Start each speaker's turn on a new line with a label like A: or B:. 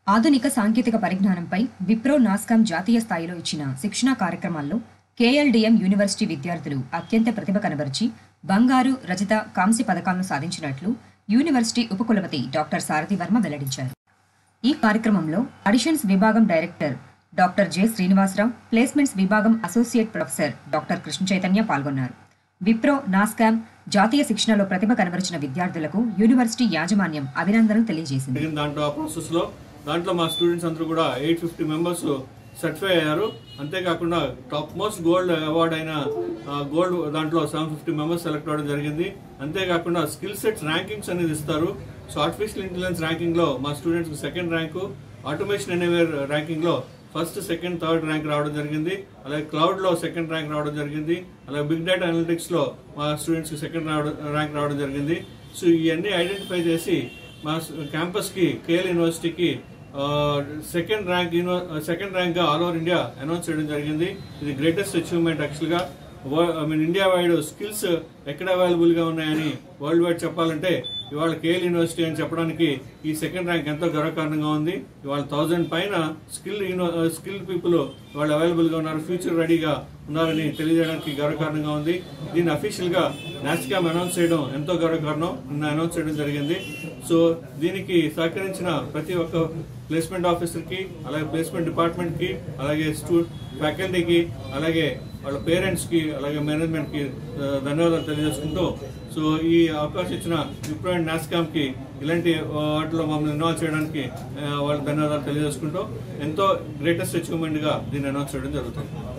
A: ఆధునిక సాంకేతిక పరిజ్ఞానంపై విప్రో నాస్కామ్ జాతీయ స్థాయిలో ఇచ్చిన శిక్షణా కార్యక్రమాల్లో కేఎల్డిఎం యూనివర్సిటీ విద్యార్థులు అత్యంత ప్రతిభ కనబరిచి బంగారు రజత కాంస్య పథకాలను సాధించినట్లు యూనివర్సిటీ ఉపకులపతి డాక్టర్ సారథి వర్మ వెల్లడించారు ఈ కార్యక్రమంలో అడిషన్స్ విభాగం director doctor J Srinivasarao placements విభాగం associate professor doctor Krishna Chaitanya పాల్గొన్నారు విప్రో నాస్కామ్ జాతీయ శిక్షణలో ప్రతిభ కనబరిచిన విద్యార్థులకు యూనివర్సిటీ యాజమాన్యం అభినందనలు తెలియజేసింది
B: జరిగిన దాంట్లో ఆ ప్రాసెస్ లో దాంట్లో మా స్టూడెంట్స్ అందరూ కూడా ఎయిట్ ఫిఫ్టీ మెంబర్స్ సర్టిఫై అయ్యారు అంతేకాకుండా టాప్ మోస్ట్ గోల్డ్ అవార్డ్ అయిన గోల్డ్ దాంట్లో సెవెన్ ఫిఫ్టీ మెంబర్స్ సెలెక్ట్ అవ్వడం జరిగింది అంతేకాకుండా స్కిల్ సెట్స్ ర్యాంకింగ్స్ అనేది ఇస్తారు సో ఆర్టిఫిషియల్ ఇంటెలిజెన్స్ ర్యాంకింగ్ లో మా students second rank automation anywhere ranking లో ఫస్ట్ సెకండ్ థర్డ్ ర్యాంక్ రావడం జరిగింది అలాగే క్లౌడ్ లో సెకండ్ ర్యాంక్ రావడం జరిగింది అలాగే బిగ్ డేటా అనలిటిక్స్ లో మా స్టూడెంట్స్ కి సెకండ్ ర్యాంక్ రావడం జరిగింది సో ఇవన్నీ ఐడెంటిఫై చేసి మా క్యాంపస్ కి కేఎల్ యూనివర్సిటీకి సెకండ్ ర్యాంక్ సెకండ్ ర్యాంక్ గా ఆల్ ఓవర్ ఇండియా అనౌన్స్ చేయడం జరిగింది ఇది గ్రేటెస్ట్ అచీవ్మెంట్ యాక్చువల్ గా I mean India wide skills ఎక్కడ అవైలబుల్ గా ఉన్నాయని వరల్డ్ వైడ్ చెప్పాలంటే ఇవాళ కేఎల్ యూనివర్సిటీ అని చెప్పడానికి ఈ సెకండ్ ర్యాంక్ ఎంతో గర్వకారణంగా ఉంది ఇవాళ థౌజండ్ పైన స్కిల్ స్కిల్ పీపుల్ వాళ్ళు అవైలబుల్ గా ఉన్నారు ఫ్యూచర్ రెడీగా ఉన్నారని తెలియజేయడానికి గర్వకారణంగా ఉంది దీన్ని అఫీషియల్ గా నాస్కామ్ అనౌన్స్ చేయడం ఎంతో గర్వకారణం నిన్న అనౌన్స్ చేయడం జరిగింది సో దీనికి సహకరించిన ప్రతి ఒక్క ప్లేస్మెంట్ ఆఫీసర్ కి అలాగే ప్లేస్మెంట్ డిపార్ట్మెంట్ కి అలాగే స్టూ ఫ్యాకల్టీకి అలాగే వాళ్ళ పేరెంట్స్ కి అలాగే మేనేజ్మెంట్ కి ఆ, ధన్యవాదాలు తెలియజేసుకుంటూ సో ఈ అవకాశం ఇచ్చిన విప్రో అండ్ నాస్కామ్ కి ఇలాంటి ఆ, వాటిలో మమ్మల్ని ఇన్వాల్వ్ చేయడానికి ఆ, వాళ్ళకి ధన్యవాదాలు తెలియజేసుకుంటూ ఎంతో గ్రేటెస్ట్ అచీవ్మెంట్ గా దీన్ని అనౌన్స్ చేయడం జరుగుతుంది